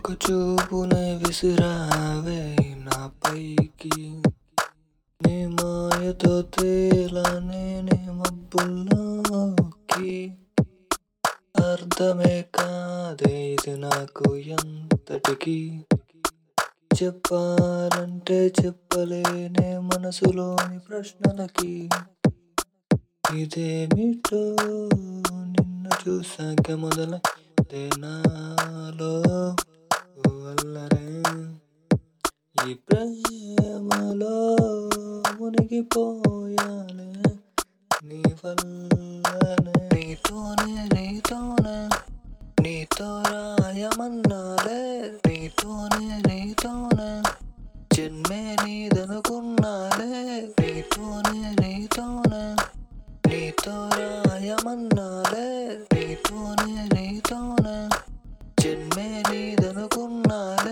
ఒక చూపునే విసిరావే నా పైకి నీ మాయతో తేలానే నే మబ్బుల్లోకి అర్థమే కాదే ఇది నాకు ఎంతటికి చెప్పాలంటే చెప్పలేనే మనసులోని ప్రశ్నలకి ఇదేమిటో నిన్ను చూసాక మొదలైతే నాలో అల్లరే ఈ ప్రేమలో మునిగిపోయాలే నీ వల్లనే నీతోనే నీతోనే నీతో రాయమన్నాలే నీతోనే నీతోనే జన్మే నీదనుకున్నాలే నీతోనే నీతోనే నీతో రాయమన్నాలే నీతోనే నీతోనే జన్మే నీదనుకున్నాలే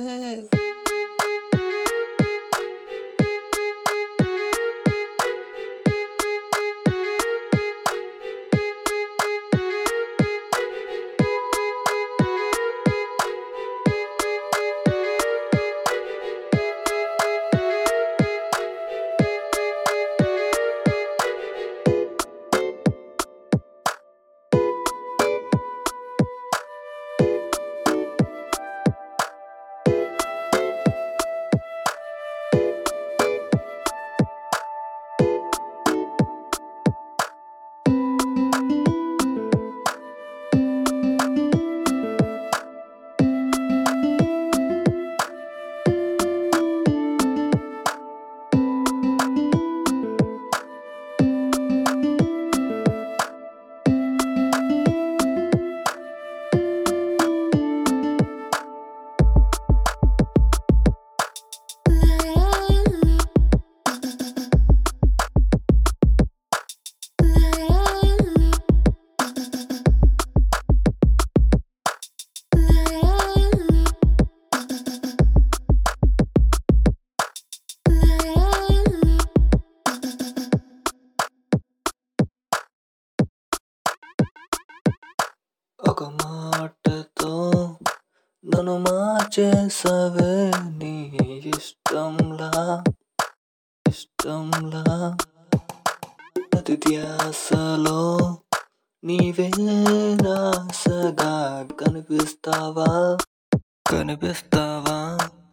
ఒక మాటతో నన్ను మార్చేసవే నీ ఇష్టంలా ఇష్టంలా ప్రతి ధ్యాసలో నీవే రాసగా కనిపిస్తావా కనిపిస్తావా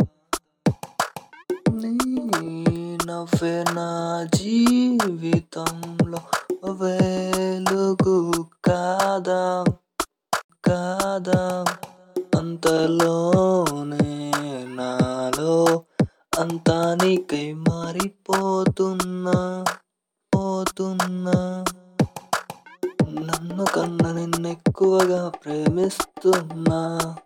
నీ నవ్వే నా జీవితంలో వెలుగు కాదా కాదా అంతలోనే నాలో అంతా నీకై మారిపోతున్నా పోతున్నా నన్ను కన్న నిన్నెక్కువగా ప్రేమిస్తున్నా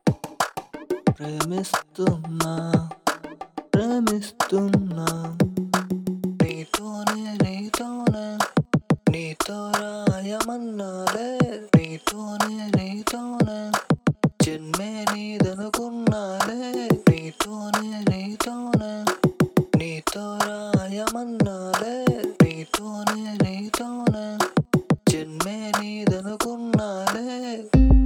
ప్రేమిస్తున్నా ప్రేమిస్తున్నా నీతోనే నీతోనే నీతో రాయమన్నాలే నీతోనే నీతోనే జన్మే నీదనుకున్నాలే నీతోనే నీతోనే నీతో రాయమన్నాలే నీతోనే నీతోనే జన్మే నీదనుకున్నాలే